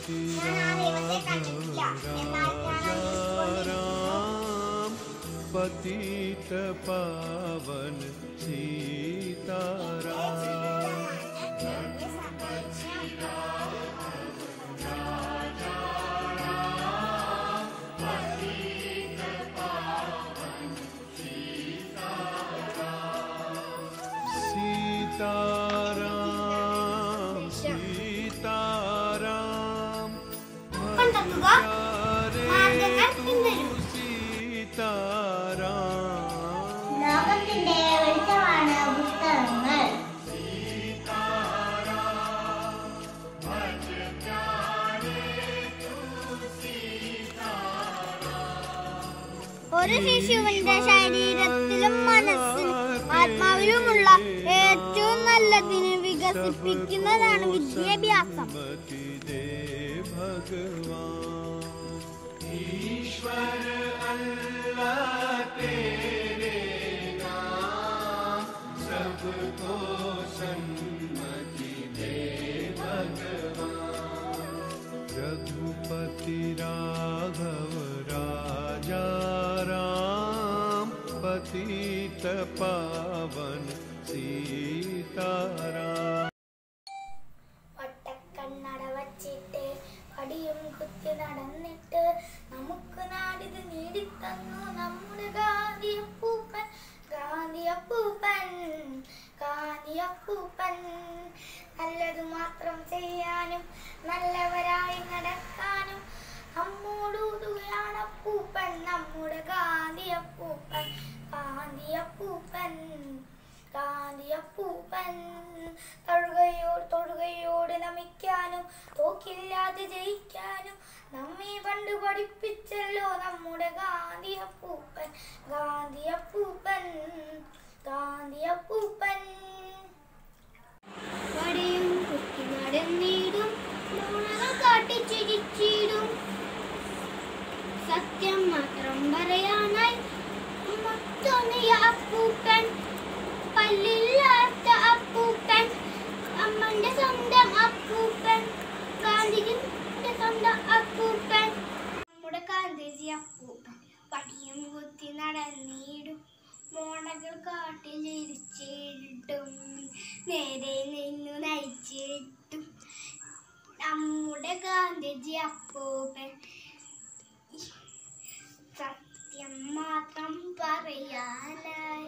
रघुपति राघव राजा राम पतित पावन सीताराम सीताराम सीताराम കണ്ടെത്തുക മാർഗങ്ങൾ പിന്തുടരൂ सीताराम ലോകത്തിന്റെ വെളിച്ചമാണ് പുസ്തകങ്ങൾ ഒരു ശിശുവിന്റെ ശരീരത്തിലും മനസ്സിലും ആത്മാവിലുമുള്ള ഏറ്റവും നല്ലതിന് വികസിപ്പിക്കുന്നതാണ് വിദ്യാഭ്യാസം मति दे भगवान ईश्वर अल्लाह तेरे नाम सबको सन्मति दे भगवान रघुपति राघव राजा राम पतित पावन सीताराम ഒട്ടക്കണ്ണട വച്ചിട്ട് അടിയും കുത്തി നടന്നിട്ട് നമുക്ക് നാടിത് നേടിത്തന്നു നമ്മുടെ ഗാന്ധിയപ്പൂപ്പൻ ഗാന്ധിയപ്പൂപ്പൻ ഗാന്ധിയപ്പൂപ്പൻ നല്ലത് മാത്രം ചെയ്യാനും നല്ലവരായി നടക്കാനും നമ്മോടൂതുകയാണ് അപ്പൂപ്പൻ നമ്മുടെ ഗാന്ധിയപ്പൂപ്പൻ ഗാന്ധിയപ്പൂപ്പൻ ഗാന്ധിയപ്പൂപ്പൻ തൊഴുകയോട് തൊഴുകയോട് നമിക്കാനും തോക്കില്ലാതെ ജയിക്കാനും നമ്മെ പണ്ട് പഠിപ്പിച്ചല്ലോ നമ്മുടെ ഗാന്ധിയപ്പൂപ്പൻ ഗാന്ധിയപ്പൂപ്പൻ ഗാന്ധിയപ്പൂപ്പൻ വടിയും കുത്തി നടന്നിടും നുണകൾ കാട്ടി ചിരിച്ചിടും സത്യം മാത്രം പറയാനായി മുത്തോന്നിയ അപ്പൂപ്പൻ പല്ലില്ലാത്ത അപ്പൂപ്പൻ അമ്മന്റെ സ്വന്തം അപ്പൂപ്പൻ ഗാന്ധിജിന്റെ സ്വന്തം അപ്പൂപ്പൻ നമ്മുടെ ഗാന്ധിജി അപ്പൂപ്പൻ പടിയും കുത്തി നടന്നിടും മോണകൾ കാട്ടി ചിരിച്ചിട്ടും നേരെ നിന്നു നയിച്ചിട്ടും നമ്മുടെ ഗാന്ധിജി അപ്പൂപ്പൻ സത്യം മാത്രം പറയാനായി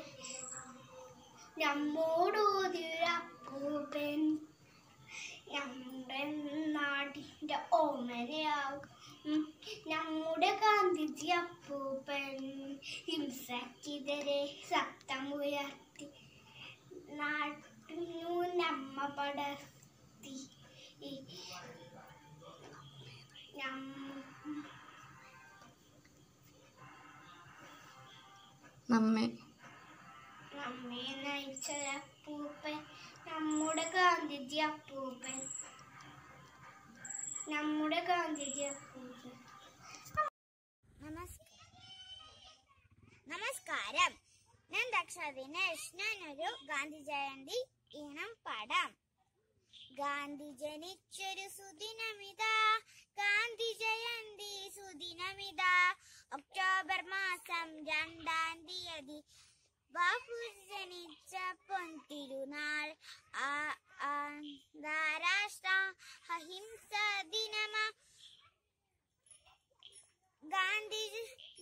നമ്മോടൂതിരപ്പൂപ്പൻ നമ്മുടെ നാടിന്റെ ഓമനയാകും നമ്മുടെ ഗാന്ധിജി അപ്പൂപ്പൻ ഹിംസക്കെതിരെ ശബ്ദമുയർത്തി നാട്ടിനു നമ്മ പടർത്തി നം- നമ്മെ നമ്മെ നയിച്ചൊരപ്പൂപ്പൻ നമ്മുടെ ഗാന്ധിജി അപ്പൂപ്പൻ നമ്മുടെ ഗാന്ധിജി അപ്പൂപ്പൻ നമസ്കാരം ഞാൻ ദക്ഷ ദിനേഷ് ഞാനൊരു ഗാന്ധി ജയന്തി ഈണം പാടാം ഗാന്ധി ജനിച്ചൊരു സുദിനമിതാ ഗാന്ധി ജയന്തി സുദിനമിതാ ഒക്ടോബർ മാസം രണ്ടാം തീയതി ബാപ്പു ജനിച്ച പൊൻതിരുനാൾ ആ- അന്താരാഷ്ട്ര അഹിംസ ദിനമാ ഗാന്ധിജി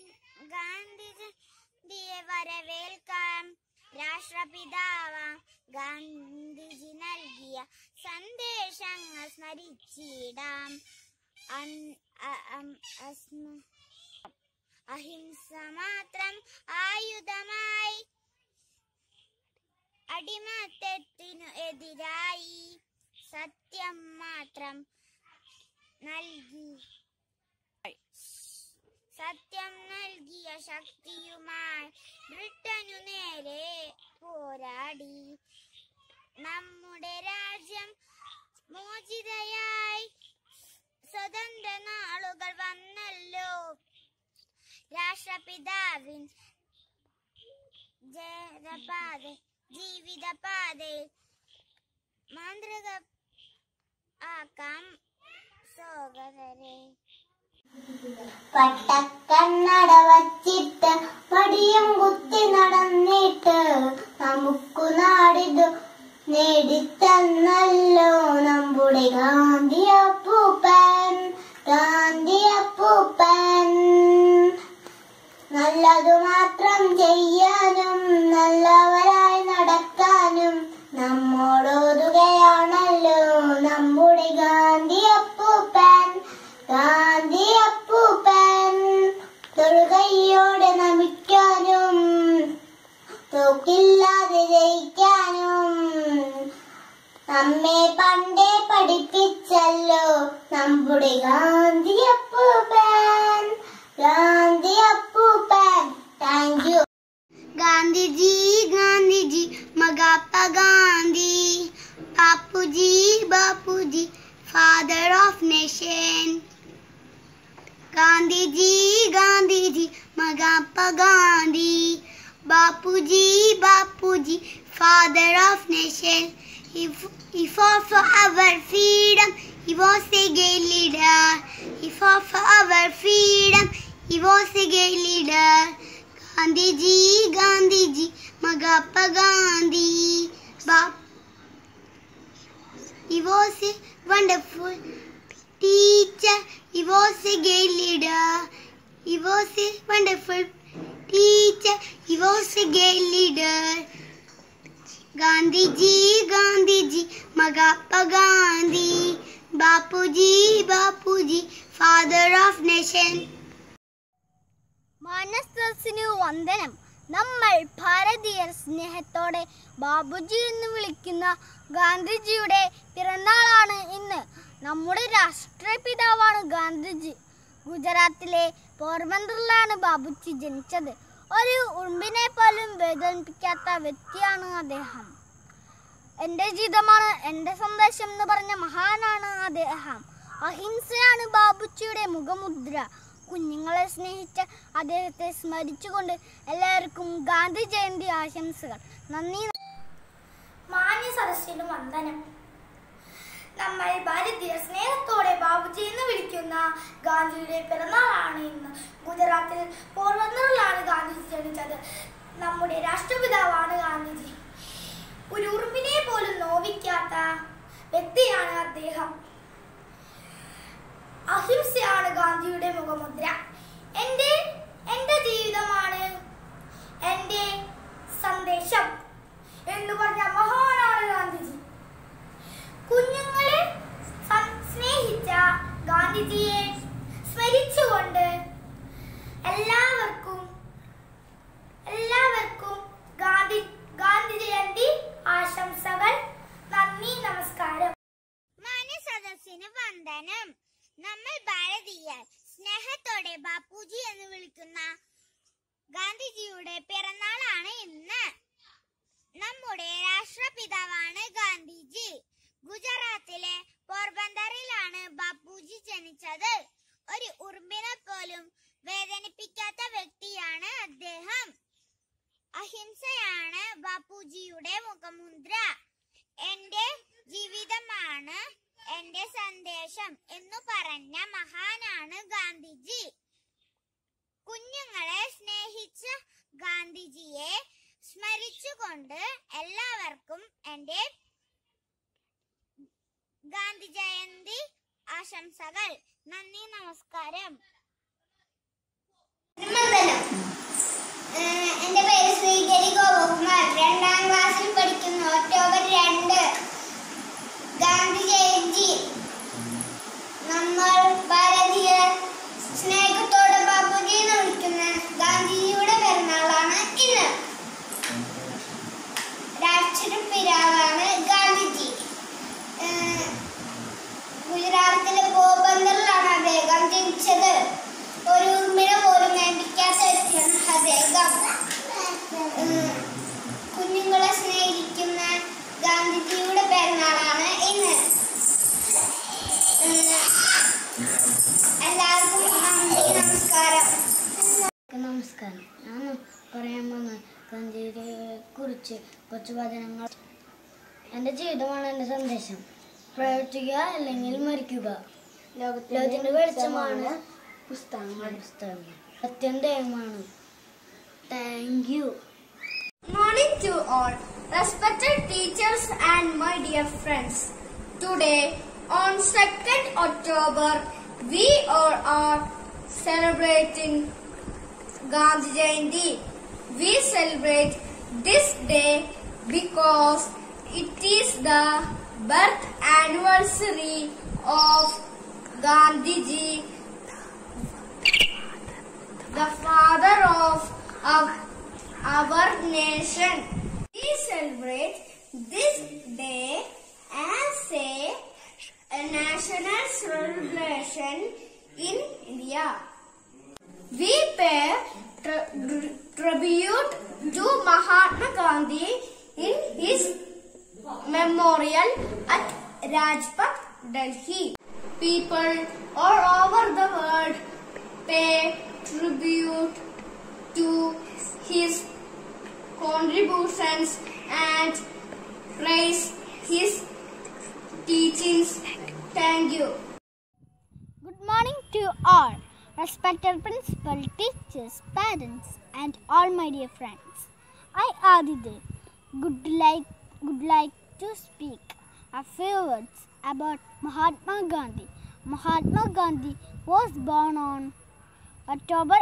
ഗാന്ധിജിയെ വരവേൽക്കാൻ രാഷ്ട്രപിതാവാം ഗാന്ധിജി നൽകിയ സന്ദേശങ്ങൾ സ്മരിച്ചിടാം അൻ- അ- അം- അസ്മ- അഹിംസ മാത്രം ആയുധമായി അടിമത്തത്തിനു എതിരായി സത്യം മാത്രം നൽകി സത്യം നൽകിയ ശക്തിയുമായി ബ്രിട്ടനു നേരെ പോരാടി നമ്മുടെ രാജ്യം മോചിതയായി സ്വതന്ത്ര നാളുകൾ വന്നല്ലോ രാഷ്ട്രപിതാവിൻ ജയപാത ജീവിതപാതയിൽ മാന്ത്രിക ആക്കാം സഹോദരരെ പട്ടക്കണ്ണട വച്ചിട്ട് പടിയും കുത്തി നടന്നിട്ട് നമുക്കു നാടിതു നേടിത്തന്നല്ലോ നമ്മുടെ ഗാന്ധിയപ്പൂപ്പൻ ഗാന്ധിയപ്പൂപ്പൻ നല്ലതു മാത്രം ചെയ്യാനും നല്ലവരായി നടക്കാനും നമ്മോടോതുകയാണല്ലോ നമ്മുടെ ഗാന്ധിയപ്പൂപ്പൻ ഗാന്ധിയപ്പൂപ്പൻ തൊഴുകയോടെ നമിക്കാനും തോക്കില്ലാതെ ജയിക്കാനും നമ്മെ പണ്ടേ പഠിപ്പിച്ചല്ലോ നമ്മുടെ ഗാന്ധിയപ്പൂപ്പൻ ഗാന്ധിയപ്പൂപ്പൻ താങ്ക് യു ഗാന്ധിജി ഗാന്ധിജി മകാപ്പ Gandhi Bapuji Bapuji father of nation Gandhiji Gandhiji മകാപ്പ Gandhi Bapuji Bapuji father of nation He, f- he fought for our freedom. He was a gay leader. He fought for our freedom. He was a gay leader. Gandhiji, Gandhiji, Magappa Gandhi. Bap- he was a wonderful teacher. He was a gay leader. He was a wonderful teacher. He was a gay leader. Gandhiji Gandhiji മകാപ്പ Gandhi Bapuji Bapuji father of nation മനസ്സസിനു വന്ദനം നമ്മൾ ഭാരതീയർ സ്നേഹത്തോടെ ബാബുജി എന്ന് വിളിക്കുന്ന ഗാന്ധിജിയുടെ പിറന്നാളാണ് ഇന്ന് നമ്മുടെ രാഷ്ട്രപിതാവാണ് ഗാന്ധിജി ഗുജറാത്തിലെ പോർബന്തറിലാണ് ബാബുജി ജനിച്ചത് ഒരു ഉറുമ്പിനെ പോലും വേദനിപ്പിക്കാത്ത വ്യക്തിയാണ് അദ്ദേഹം എൻ്റെ ജീവിതമാണ് എൻ്റെ സന്ദേശം എന്ന് പറഞ്ഞ മഹാനാണ് അദ്ദേഹം അഹിംസയാണ് ബാബുച്ചിയുടെ മുഖമുദ്ര കുഞ്ഞുങ്ങളെ സ്നേഹിച്ച അദ്ദേഹത്തെ സ്മരിച്ചുകൊണ്ട് എല്ലാവർക്കും ഗാന്ധി ജയന്തി ആശംസകൾ നന്ദി മാന്യ സദസ്സിന് വന്ദനം നമ്മൾ ഭാരതീയ സ്നേഹത്തോടെ ബാബുജി എന്ന് വിളിക്കുന്ന ഗാന്ധിയുടെ പിറന്നാളാണ് ഇന്ന് ഗുജറാത്തിൽ പോർബന്തറിലാണ് ഗാന്ധിജി ജനിച്ചത് നമ്മുടെ രാഷ്ട്രപിതാവാണ് ഗാന്ധിജി ഒരു ഉറുമ്പിനെ പോലും നോവിക്കാത്ത വ്യക്തിയാണ് അദ്ദേഹം അഹിംസയാണ് ഗാന്ധിയുടെ മുഖമുദ്ര എൻ്റെ എൻ്റെ ജീവിതമാണ് എൻ്റെ സന്ദേശം എന്ന് പറഞ്ഞ മഹാനാണ് ഗാന്ധിജി കുഞ്ഞുങ്ങളെ സം- സ്നേഹിച്ച ഗാന്ധിജിയെ സ്മരിച്ചുകൊണ്ട് എല്ലാവർക്കും എല്ലാവർക്കും ഗാന്ധി ഗാന്ധി ജയന്തി ആശംസകൾ നന്ദി നമസ്കാരം മാന്യ സദസ്സിന് വന്ദനം നമ്മൾ ഭാരതീയർ സ്നേഹത്തോടെ ബാപ്പുജി എന്ന് വിളിക്കുന്ന ഗാന്ധിജിയുടെ പിറന്നാളാണ് ഇന്ന് നമ്മുടെ രാഷ്ട്രപിതാവാണ് ഗാന്ധിജി ഗുജറാത്തിലെ പോർബന്തറിലാണ് ബാപ്പുജി ജനിച്ചത് ഒരു ഉറുമ്പിനെ പോലും വേദനിപ്പിക്കാത്ത വ്യക്തിയാണ് അദ്ദേഹം അഹിംസയാണ് ബാപ്പുജിയുടെ മുഖമുദ്ര എന്റെ ജീവിതമാണ് എന്റെ സന്ദേശം എന്നു പറഞ്ഞ മഹാനാണ് ഗാന്ധിജി കുഞ്ഞുങ്ങളെ സ്നേഹിച്ച ഗാന്ധിജിയെ സ്മരിച്ചുകൊണ്ട് എല്ലാവർക്കും എന്റെ ഗാന്ധി ജയന്തി ആശംസകൾ നന്ദി നമസ്കാരം വന്ദനം എൻ്റെ പേര് ശ്രീഗരി ഗോപകുമാർ രണ്ടാം ക്ലാസ്സിൽ പഠിക്കുന്നു ഒക്ടോബർ രണ്ട് ഗാന്ധി ജയന്തി നമ്മൾ ഭാരതീയർ സ്നേഹത്തോടെ ബാപ്പുജി എന്ന് വിളിക്കുന്ന ഗാന്ധിജിയുടെ പിറന്നാളാണ് ഇന്ന് രാഷ്ട്രപിതാവാണ് ഗാന്ധിജി ഏഹ് ഗുജറാത്തിലെ പോർബന്തറിലാണ് അദ്ദേഹം ജനിച്ചത് ഒരു ഉറുമ്പിനെ പോലും വേണ്ടിക്കാത്ത വ്യക്തിയാണ് അദ്ദേഹം ഉം, കുഞ്ഞുങ്ങളെ സ്നേഹിക്കുന്ന ഗാന്ധിജിയുടെ പിറന്നാളാണ് ഇന്ന് ഉം, എല്ലാവർക്കും നന്ദി നമസ്കാരം നമസ്കാരം ഞാൻ പറയാൻ പോകുന്ന ഗാന്ധിജിയെ കുറിച്ച് കുറച്ച് വചനങ്ങൾ എൻ്റെ ജീവിതമാണ് എൻ്റെ സന്ദേശം പ്രവർത്തിക്കുക അല്ലെങ്കിൽ മരിക്കുക ലോകത്തിന്റെ വെളിച്ചമാണ് പുസ്തകങ്ങൾ പുസ്തകങ്ങൾ അത്യന്തമാണ് thank you Morning to all, respected teachers and my dear friends. Today, on 2nd October, we all are celebrating Gandhi Jayanti. We celebrate this day because it is the birth anniversary of Gandhiji, the father of our our nation. We celebrate this day as a, a national celebration in India. We pay tri- tri- tribute to Mahatma Gandhi in his memorial at Rajpath, Delhi. People all over the world pay tribute to his contributions and praise his teachings. Thank you. Good morning to all, respected principal, teachers, parents, and all my dear friends. I Adide would like would like to speak a few words about Mahatma Gandhi. Mahatma Gandhi was born on October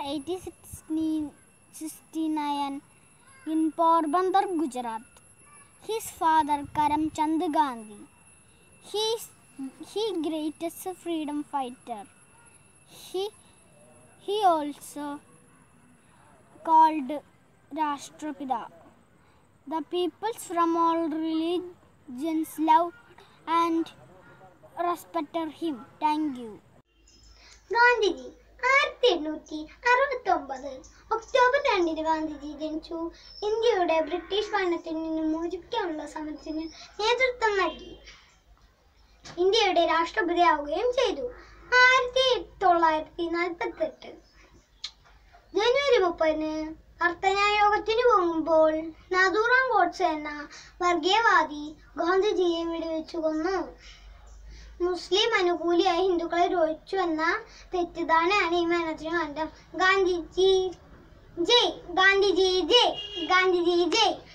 1869 in Porbandar, Gujarat. His father Karamchand Gandhi. He he greatest freedom fighter. He he also called Rashtrapita. The peoples from all religions loved and respected him. Thank you. Gandhiji ആയിരത്തി എണ്ണൂറ്റി അറുപത്തി ഒമ്പത് October രണ്ടിന് ഗാന്ധിജി ജനിച്ചു ഇന്ത്യയുടെ British ഭരണത്തിൽ നിന്ന് മോചിപ്പിക്കാനുള്ള സമരത്തിന് നേതൃത്വം നൽകി ഇന്ത്യയുടെ രാഷ്ട്രപതിയാവുകയും ചെയ്തു ആയിരത്തി തൊള്ളായിരത്തി നാൽപ്പത്തി എട്ട് ജനുവരി മുപ്പതിന് അർത്ഥന്യായോഗത്തിന് പോകുമ്പോൾ നാദൂറാം ഗോഡ്സെ എന്ന വർഗീയവാദി ഗാന്ധിജിയെ വെടിവെച്ചു കൊന്നു മുസ്ലിം അനുകൂലിയായി ഹിന്ദുക്കളെ രോഹിച്ചു എന്ന തെറ്റിദ്ധാരണയാണ് ഈ മരണത്തിന് കാരണം ഗാന്ധിജി ജയ് ഗാന്ധിജി ജയ് ഗാന്ധിജി ജയ്